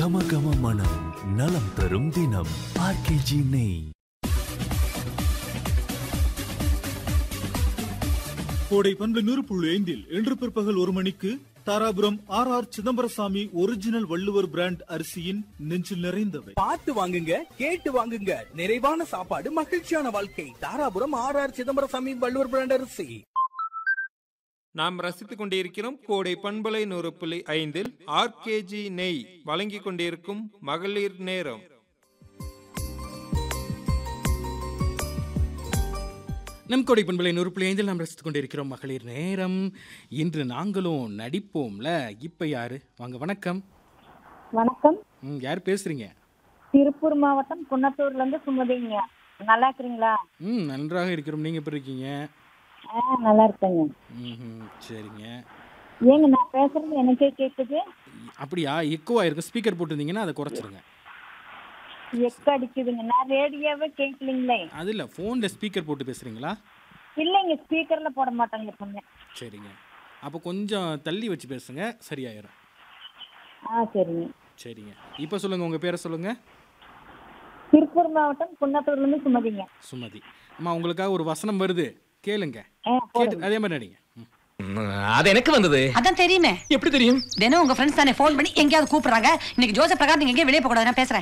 கம கம மனம் நலம் தரும் தினம் ஆர்கேஜி நெய் கோடை பண்பு நூறு புள்ளி ஐந்தில் இன்று பிற்பகல் ஒரு மணிக்கு Dharapuram R R Chidambarasamy original Valluvar brand அரிசியின் நெஞ்சில் நிறைந்தவை பார்த்து வாங்குங்க கேட்டு வாங்குங்க நிறைவான சாப்பாடு மகிழ்ச்சியான வாழ்க்கை Dharapuram R R Chidambarasamy Valluvar brand அரிசி நாம் ரசித்துக் கொண்டிருக்கிறோம் கோடை பண்பலை நூறு புள்ளி ஐந்தில் ஆர்கேஜி நெய் வழங்கிக் கொண்டிருக்கும் மகளிர் நேரம் நம் கொடை பண்பலை நூறு புள்ளி ஐந்தில் நாம் ரசித்துக் கொண்டிருக்கிறோம் மகளிர் நேரம் இன்று நாங்களும் நடிப்போம்ல இப்போ யாரு வாங்க வணக்கம் வணக்கம் ம், யார் பேசுறீங்க திருப்பூர் மாவட்டம் குன்னத்தூர்ல இருந்து சுமதிங்க நல்லா இருக்கிறீங்களா ம் நன்றாக இருக்கிறோம் நீங்கள் எப்படி இருக்கீங்க ஆ நல்லா இருக்கேங்க ம் சரிங்க ஏங்க நான் பேசுறது எனக்கே கேக்குது அப்படியா எக்கோவாக இருக்கு ஸ்பீக்கர் போட்டிருந்தீங்கன்னா அதை குறைச்சிருங்க எக்க அடிக்குதுங்க நான் ரேடியோவே கேட்கலீங்களே அது இல்லை ஃபோனில் ஸ்பீக்கர் போட்டு பேசுகிறீங்களா இல்லைங்க ஸ்பீக்கர்ல போட மாட்டாங்க எப்பவுமே சரிங்க அப்போ கொஞ்சம் தள்ளி வச்சு பேசுங்க சரியாயிரும் ஆ சரிங்க சரிங்க இப்போ சொல்லுங்கள் உங்கள் பேரை சொல்லுங்கள் திருப்பூர் மாவட்டம் குன்னத்தூர்ல இருந்து சுமதிங்க சுமதி அம்மா உங்களுக்காக ஒரு வசனம் வருது கேளுங்க ஆ கேட்டு அதே மாதிரி நடிங்க ம். அது எனக்கு வந்தது அதான் தெரியுமே எப்படி தெரியும் தினம் உங்க ஃப்ரெண்ட்ஸ் தானே ஃபோன் பண்ணி எங்கேயாவது கூப்பிடுறாங்க இன்னைக்கு ஜோசப் பிரகார் நீங்க எங்கேயும் வெளியே போக கூடாது நான் பேசுறேன்